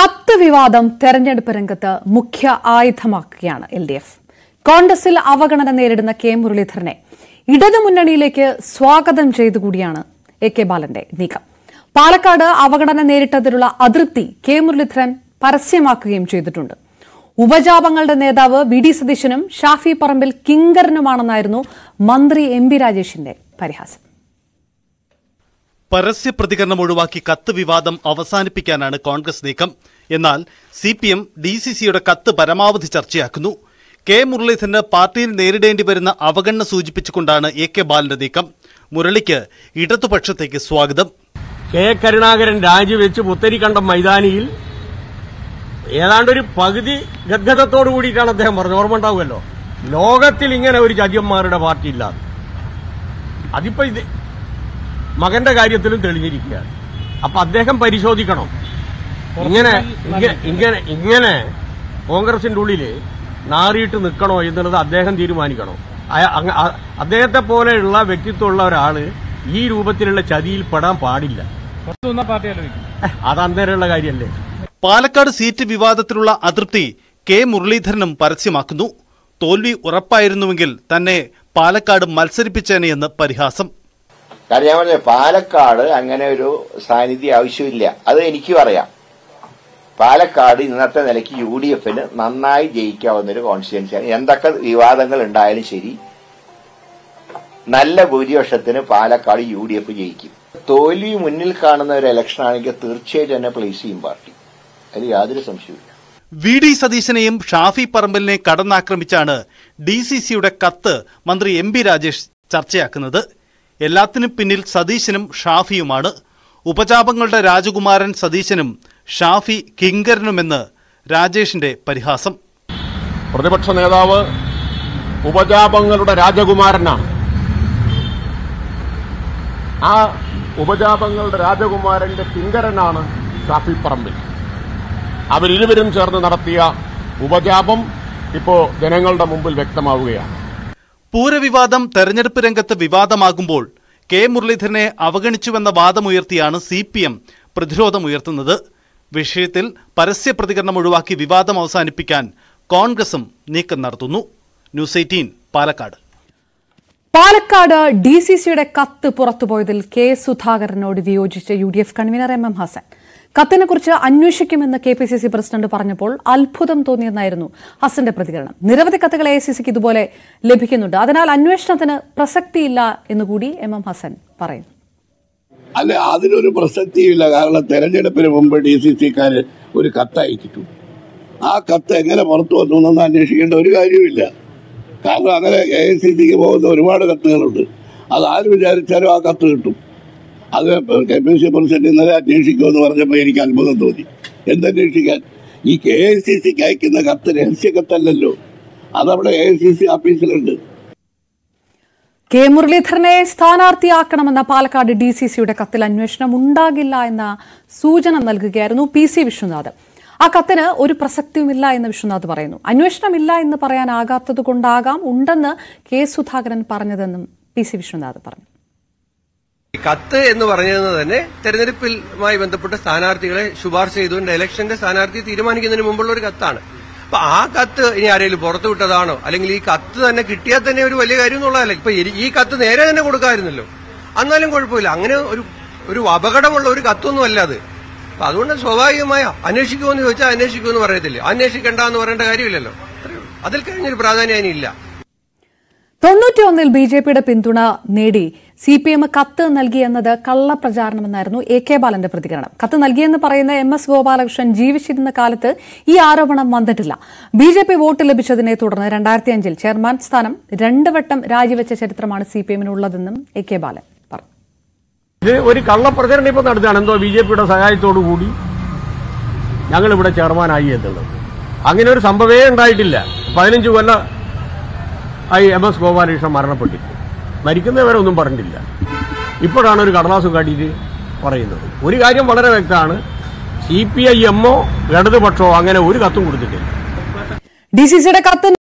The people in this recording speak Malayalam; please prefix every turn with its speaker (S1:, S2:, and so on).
S1: കത്ത് വിവാദം തെരഞ്ഞെടുപ്പ് രംഗത്ത് മുഖ്യ ആയുധമാക്കുകയാണ് എൽ ഡി എഫ് കോൺഗ്രസിൽ അവഗണന നേരിടുന്ന കെ മുരളീധരനെ ഇടതുമുന്നണിയിലേക്ക് സ്വാഗതം ചെയ്തുകൂടിയാണ് എ കെ ബാലന്റെ നീക്കം പാലക്കാട് അവഗണന നേരിട്ടതിലുള്ള അതൃപ്തി കെ മുരളീധരൻ പരസ്യമാക്കുകയും ചെയ്തിട്ടുണ്ട് ഉപജാപങ്ങളുടെ നേതാവ് വി ഡി സതീശനും ഷാഫി പറമ്പിൽ കിങ്കരനുമാണെന്നായിരുന്നു മന്ത്രി എം പി രാജേഷിന്റെ പരിഹാസം
S2: പരസ്യ പ്രതികരണം ഒഴിവാക്കി കത്ത് വിവാദം അവസാനിപ്പിക്കാനാണ് കോൺഗ്രസ് നീക്കം എന്നാൽ C P M D C സിയുടെ കത്ത് പരമാവധി ചർച്ചയാക്കുന്നു കെ മുരളീധരന് പാർട്ടിയിൽ നേരിടേണ്ടി വരുന്ന അവഗണന സൂചിപ്പിച്ചുകൊണ്ടാണ് എ കെ ബാലന്റെ നീക്കം മുരളിക്ക് ഇടതുപക്ഷത്തേക്ക് സ്വാഗതം
S3: കെ കരുണാകരൻ രാജിവെച്ച് പുത്തരിക്കണ്ടം മൈതാനിയിൽ ഏതാണ്ട് ഒരു പകുതി ഗദ്ഗതത്തോടു കൂടിയിട്ടാണ് അദ്ദേഹം പറഞ്ഞത് ഓർമ്മ ഉണ്ടാവുമല്ലോ ലോകത്തിൽ ഇങ്ങനെ ഒരു ചതിയന്മാരുടെ പാർട്ടി ഇല്ലാതെ അതിപ്പോ ഇത് മകന്റെ കാര്യത്തിലും തെളിഞ്ഞിരിക്കുകയാണ് അപ്പൊ അദ്ദേഹം പരിശോധിക്കണം ഇങ്ങനെ ഇങ്ങനെ ഇങ്ങനെ ഇങ്ങനെ കോൺഗ്രസിന്റെ ഉള്ളില് നാറിയിട്ട് നിൽക്കണോ എന്നുള്ളത് അദ്ദേഹം തീരുമാനിക്കണം അയ- അങ്ങ- അ- അദ്ദേഹത്തെ പോലെയുള്ള വ്യക്തിത്വമുള്ള ഒരാള് ഈ രൂപത്തിലുള്ള ചതിയിൽ പെടാൻ പാടില്ല ഏഹ്, അത് അന്നേരമുള്ള കാര്യമല്ലേ
S2: പാലക്കാട് സീറ്റ് വിവാദത്തിലുള്ള അതൃപ്തി കെ മുരളീധരനും പരസ്യമാക്കുന്നു തോൽവി ഉറപ്പായിരുന്നുവെങ്കിൽ തന്നെ പാലക്കാട് മത്സരിപ്പിച്ചേനെയെന്ന് പരിഹാസം
S4: കാരണം ഞാൻ പറഞ്ഞ പാലക്കാട് അങ്ങനെ ഒരു സാന്നിധ്യം ആവശ്യമില്ല അത് എനിക്കും അറിയാം പാലക്കാട് ഇന്നത്തെ നിലയ്ക്ക് യു ഡി എഫിന് നന്നായി ജയിക്കാവുന്ന ഒരു കോൺസ്റ്റിറ്റ്യൻസിയാണ് എന്തൊക്കെ വിവാദങ്ങൾ ഉണ്ടായാലും ശരി നല്ല ഭൂരിപക്ഷത്തിന് പാലക്കാട് യു ഡി എഫ് ജയിക്കും തോൽവി മുന്നിൽ കാണുന്ന ഒരു ഇലക്ഷൻ ആണെങ്കിൽ തീർച്ചയായിട്ടും എന്നെ പ്ലേസ് ചെയ്യും പാർട്ടി അതിൽ യാതൊരു സംശയമില്ല
S2: വി ഡി സതീശനെയും ഷാഫി പറമ്പലിനെ കടന്നാക്രമിച്ചാണ് ഡി സി സിയുടെ കത്ത് മന്ത്രി എം പി രാജേഷ് ചർച്ചയാക്കുന്നത് എല്ലാത്തിനും പിന്നിൽ സതീശനും ഷാഫിയുമാണ് ഉപചാപങ്ങളുടെ രാജകുമാരൻ സതീശനും ഷാഫി കിങ്കരനുമെന്ന് രാജേഷിന്റെ പരിഹാസം
S5: പ്രതിപക്ഷ നേതാവ് ഉപജാപങ്ങളുടെ രാജകുമാരനാണ് ആ ഉപജാപങ്ങളുടെ രാജകുമാരന്റെ കിങ്കരനാണ് ഷാഫി പറമ്പിൽ അവരിരുവരും ചേർന്ന് നടത്തിയ ഉപജാപം ഇപ്പോ ജനങ്ങളുടെ മുമ്പിൽ വ്യക്തമാവുകയാണ്
S2: പൂരവിവാദം തെരഞ്ഞെടുപ്പ് രംഗത്ത് വിവാദമാകുമ്പോൾ കെ മുരളീധരനെ അവഗണിച്ചുവെന്ന വാദമുയർത്തിയാണ് സി പി എം പ്രതിരോധമുയർത്തുന്നത് വിഷയത്തിൽ പരസ്യ പ്രതികരണം ഒഴിവാക്കി വിവാദം അവസാനിപ്പിക്കാൻ കോൺഗ്രസും നീക്കം നടത്തുന്നു news eighteen Palakkad
S1: Palakkad D C സിയുടെ കത്ത് പുറത്തുപോയതിൽ കെ സുധാകരനോട് വിയോജിച്ച U D F convener M M Hassan കത്തിനെക്കുറിച്ച് അന്വേഷിക്കുമെന്ന് K P C C president പറഞ്ഞപ്പോൾ അത്ഭുതം തോന്നിയെന്നായിരുന്നു ഹസന്റെ പ്രതികരണം നിരവധി കത്തുകൾ എ സി സിക്ക് ഇതുപോലെ ലഭിക്കുന്നുണ്ട് അതിനാൽ അന്വേഷണത്തിന് പ്രസക്തിയില്ല എന്നുകൂടി എം എം ഹസൻ പറയുന്നു
S6: അല്ല അതിനൊരു പ്രസക്തിയില്ല കാരണം തെരഞ്ഞെടുപ്പിന് മുമ്പ് ഡി സി സിക്കാർ ഒരു കത്ത് അയച്ചിട്ടു ആ കത്ത് എങ്ങനെ പുറത്തു വന്നു എന്നൊന്നും അന്വേഷിക്കേണ്ട ഒരു കാര്യവുമില്ല കാരണം അങ്ങനെ എ ഐ സി സിക്ക് പോകുന്ന ഒരുപാട് കത്തുകളുണ്ട് അത് ആര് വിചാരിച്ചാലും ആ കത്ത് കിട്ടും അത് കെ പി സി പ്രസിഡന്റ് ഇന്നലെ അന്വേഷിക്കുമെന്ന് പറഞ്ഞപ്പോൾ എനിക്ക് അത്ഭുതം തോന്നി എന്തന്വേഷിക്കാൻ ഈ കെ ഐ സി സിക്ക് അയക്കുന്ന കത്ത് രഹസ്യ കത്തല്ലല്ലോ അതവിടെ എ ഐ സി സി ഓഫീസിലുണ്ട്
S1: കെ മുരളീധരനെ സ്ഥാനാർത്ഥിയാക്കണമെന്ന പാലക്കാട് ഡി സി സിയുടെ കത്തിൽ അന്വേഷണം ഉണ്ടാകില്ല എന്ന സൂചന നൽകുകയായിരുന്നു പി സി വിശ്വനാഥ് ആ കത്തിന് ഒരു പ്രസക്തിയുമില്ല എന്ന് വിശ്വനാഥ് പറയുന്നു അന്വേഷണമില്ല എന്ന് പറയാനാകാത്തത് കൊണ്ടാകാം ഉണ്ടെന്ന് കെ സുധാകരൻ പറഞ്ഞതെന്നും പി സി വിശ്വനാഥ് പറഞ്ഞു
S7: ഈ കത്ത് എന്ന് പറഞ്ഞത് തന്നെ തെരഞ്ഞെടുപ്പിലുമായി ബന്ധപ്പെട്ട സ്ഥാനാർത്ഥികളെ ശുപാർശ ചെയ്തുകൊണ്ട് ഇലക്ഷന്റെ സ്ഥാനാർത്ഥിയെ തീരുമാനിക്കുന്നതിന് മുമ്പുള്ള ഒരു കത്താണ് അപ്പൊ ആ കത്ത് ഇനി ആരെങ്കിലും പുറത്തു വിട്ടതാണോ അല്ലെങ്കിൽ ഈ കത്ത് തന്നെ കിട്ടിയാൽ തന്നെ ഒരു വലിയ കാര്യം എന്നുള്ളതല്ല ഇപ്പൊ ഈ- ഈ കത്ത് നേരെ തന്നെ കൊടുക്കാമായിരുന്നല്ലോ എന്നാലും കുഴപ്പമില്ല അങ്ങനെ ഒരു ഒരു അപകടമുള്ള ഒരു കത്തൊന്നും അല്ല അത് അപ്പൊ അതുകൊണ്ട് സ്വാഭാവികമായ അന്വേഷിക്കുമെന്ന് ചോദിച്ചാൽ അന്വേഷിക്കുമെന്ന് പറയത്തില്ല അന്വേഷിക്കണ്ട എന്ന് പറയേണ്ട കാര്യമില്ലല്ലോ അത്രയേ ഉള്ളൂ. അതിൽ കഴിഞ്ഞൊരു പ്രാധാന്യം അതിനില്ല
S1: തൊണ്ണൂറ്റിയൊന്നിൽ ബി ജെ പിയുടെ പിന്തുണ നേടി സി പി എം കത്ത് നൽകിയെന്നത് കള്ളപ്രചാരണമെന്നായിരുന്നു എ കെ ബാലന്റെ പ്രതികരണം കത്ത് നൽകിയെന്ന് പറയുന്ന എം എസ് ഗോപാലകൃഷ്ണൻ ജീവിച്ചിരുന്ന കാലത്ത് ഈ ആരോപണം വന്നിട്ടില്ല ബി ജെ പി വോട്ട് ലഭിച്ചതിനെ തുടർന്ന് രണ്ടായിരത്തി അഞ്ചിൽ ചെയർമാൻ സ്ഥാനം രണ്ട് വട്ടം രാജിവെച്ച ചരിത്രമാണ് സി പി എമ്മിനുള്ളതെന്നും എ കെ ബാലൻ പറഞ്ഞു
S3: ഇത് ഒരു കള്ളപ്രചരണം ഇപ്പൊ നടത്തുകയാണ് എന്തോ ബി ജെ പിയുടെ സഹായത്തോടു കൂടി ഞങ്ങൾ ഇവിടെ ചെയർമാനായി എന്നുള്ളത് അങ്ങനെ ഒരു സംഭവമേ ഉണ്ടായിട്ടില്ല പതിനഞ്ച് കൊല്ലം ആയി എം എസ് ഗോപാലകൃഷ്ണൻ മരണപ്പെട്ടിട്ട് മരിക്കുന്നവരെ ഒന്നും പറഞ്ഞിട്ടില്ല ഇപ്പോഴാണ് ഒരു കടലാസ് കാട്ടിയിട്ട് പറയുന്നത് ഒരു കാര്യം വളരെ വ്യക്തമാണ് സി പി ഐ എമ്മോ ഇടതുപക്ഷമോ അങ്ങനെ ഒരു കത്തും കൊടുത്തിട്ടില്ല
S1: ഡി സി സിയുടെ കത്ത്